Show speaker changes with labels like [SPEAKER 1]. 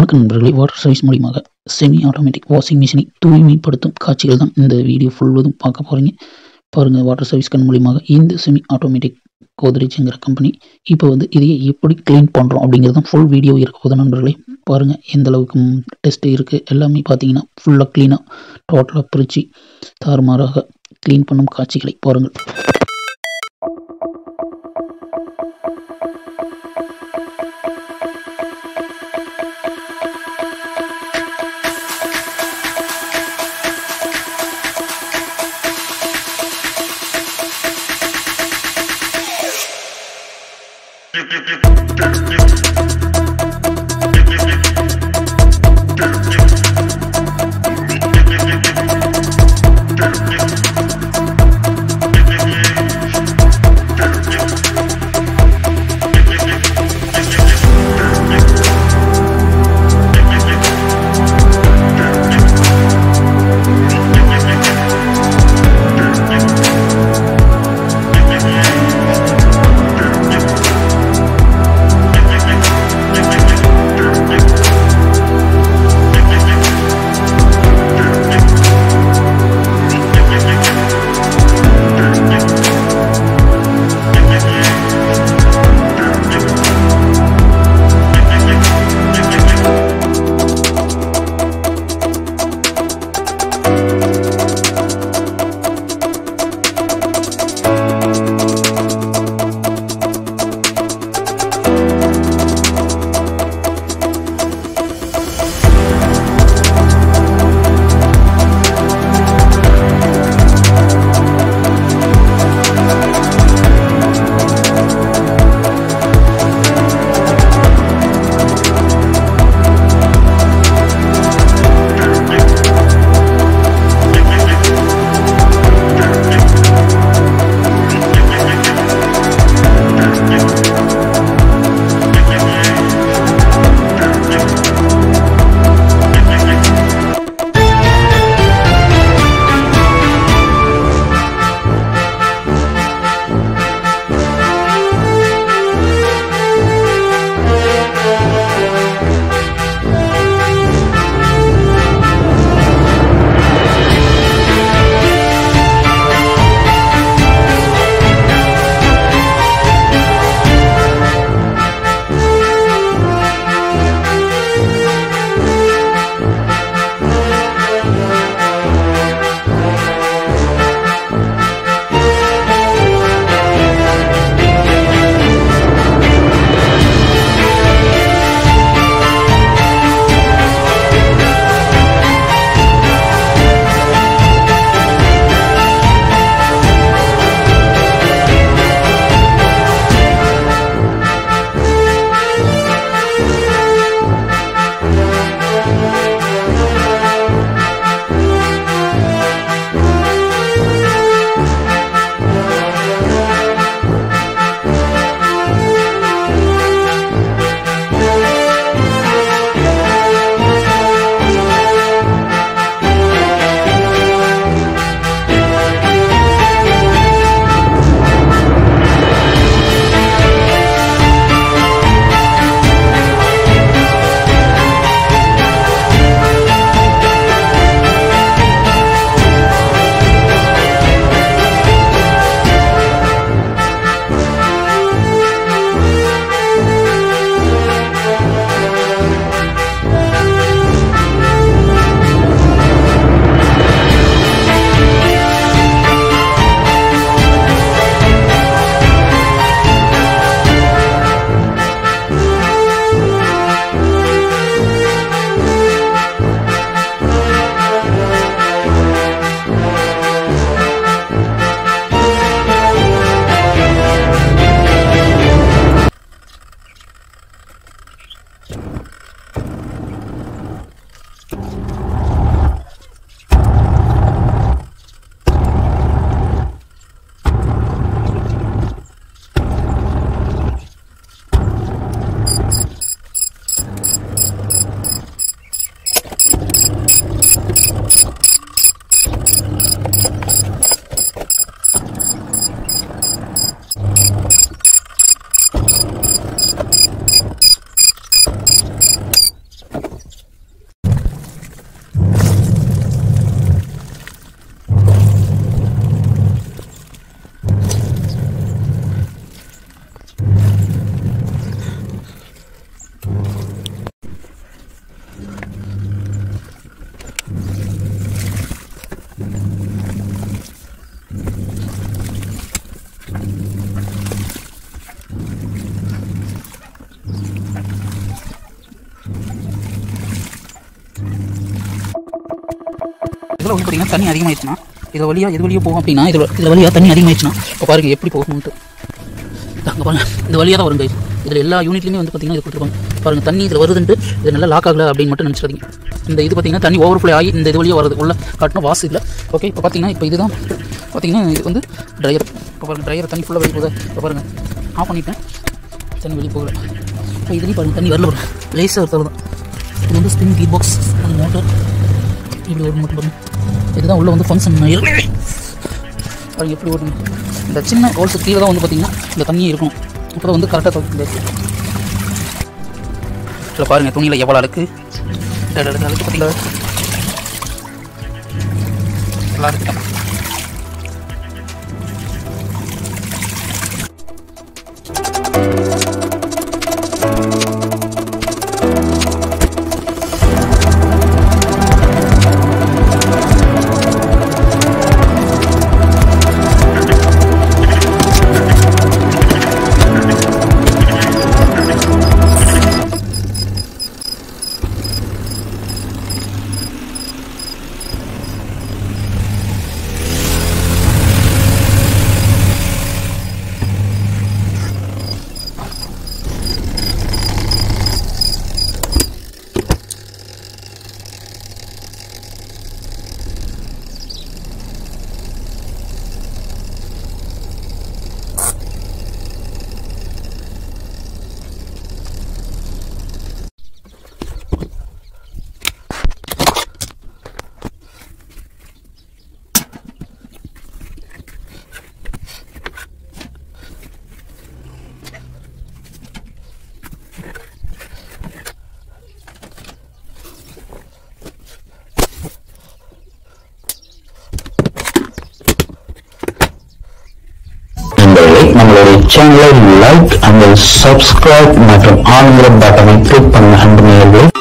[SPEAKER 1] வணக்கம் நண்பர்களே water service மூலியமாக செமி ஆட்டோமேட்டிக் வாஷிங் மிஷினை தூய்மைப்படுத்தும் காட்சிகள் தான் இந்த வீடியோ ஃபுல்வதும் பார்க்க போகிறீங்க பாருங்கள் வாட்டர் சர்வீஸ் கண் மூலியமாக இந்த செமி ஆட்டோமேட்டிக் கோத்ரேஜுங்கிற கம்பெனி இப்போ வந்து இதையே எப்படி க்ளீன் பண்ணுறோம் அப்படிங்கிறது தான் ஃபுல் வீடியோ இருக்க போதும் நண்பர்களே பாருங்கள் எந்த அளவுக்கு டெஸ்ட் இருக்குது எல்லாமே பார்த்தீங்கன்னா ஃபுல்லாக க்ளீனாக டோட்டலாக பிரித்து தாறுமாறாக க்ளீன் பண்ணும் காட்சிகளை பாருங்கள் இதில் வந்து பார்த்தீங்கன்னா தண்ணி அதிகமாகிடுச்சுன்னா இது வழியாக எது வழியாக போகும் அப்படின்னா இதில் இதில் வழியாக தண்ணி அதிகமாகிடுச்சுன்னா இப்போ பாருங்க எப்படி போகணுன்ட்டு அங்கே பாருங்க இந்த வழியாக தான் வரும் guys. இதில் எல்லா யூனிட்லையுமே வந்து பார்த்தீங்கன்னா இது கொடுத்துருப்பாங்க பாருங்க தண்ணி இதில் வருதுன்ட்டு இது நல்லா லாக் ஆகல அப்படின்னு மட்டும் நினச்சிடாதீங்க இந்த இது பார்த்தீங்கன்னா தண்ணி ஓவர்ஃப்ளோ ஆகி இந்த இது வழியாக வருது உள்ள காட்டின வாசு இல்லை ஓகே இப்போ பார்த்தீங்கன்னா இப்போ இதுதான் பார்த்தீங்கன்னா இது வந்து ட்ரையர் இப்போ பாருங்க ட்ரையர் தண்ணி ஃபுல்லாக வெளியே போகுது இப்போ பாருங்க ஆஃப் பண்ணிட்டேன் தண்ணி வெளியே போகல இப்போ இதுலேயும் பாருங்க தண்ணி வரல வரும் லேசாக இருக்கிறது தான் இது வந்து ஸ்பின் கீர் பாக்ஸ் அந்த மோட்டர் இப்படி ஒரு மோட்டர் பாருங்க இதுதான் உள்ள வந்து ஃபங்க்ஷன் பாருங்க எப்படி ஓடுங்க இந்த சின்ன ஹோல்ஸு கீழே தான் வந்து பார்த்தீங்கன்னா இந்த தண்ணியே இருக்கும் இப்போ தான் வந்து கரெக்டாக துவைக்க இதில் பாருங்கள் துணியில் எவ்வளோ அழுக்கு இந்த அழுக்கு அழுக்கு பார்த்தீங்களா எல்லாம் இருக்கு
[SPEAKER 2] நண்பர்களே நம்மளுடைய சேனலை லைக் அண்ட் சப்ஸ்கிரைப் மற்றும் ஆன்கிற பட்டனை கிளிக் பண்ண அன்பு நேயர்களே